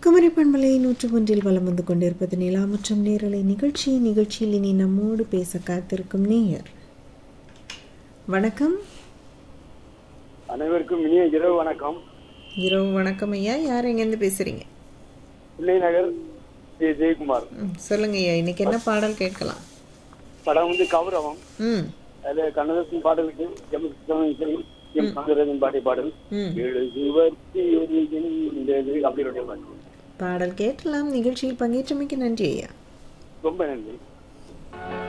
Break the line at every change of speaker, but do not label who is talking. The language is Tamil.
குமரி பண்பலை நூற்று ஒன்றில் வலம் வந்து கொண்டிருப்பது நிலா மற்றும் நேரலை நிகழ்ச்சி நிகழ்ச்சியில் இனி நம்மோடு பேச காத்திருக்கும் நேயர் வணக்கம்
அனைவருக்கும் இனிய இரவு வணக்கம்
இரவு வணக்கம் ஐயா யார் எங்கேருந்து பேசுறீங்க
பிள்ளை நகர் ஜெய ஜெயக்குமார்
ம், சொல்லுங்க ஐயா இன்னைக்கு என்ன பாடல் கேட்கலாம்
படம் வந்து கௌரவம்
ம்
அதுல கண்ணதாசன் பாடலுக்கு எம் கிருஷ்ணன் எம் சந்திரன் பாடி பாடல்
ம்
எழுதுவர்த்தி எரிகின்றது அப்படின்ற பாட்டு
பாடல் கேட்கலாம் நிகழ்ச்சியில் பங்கேற்றமைக்கு நன்றி ஐயா
ரொம்ப நன்றி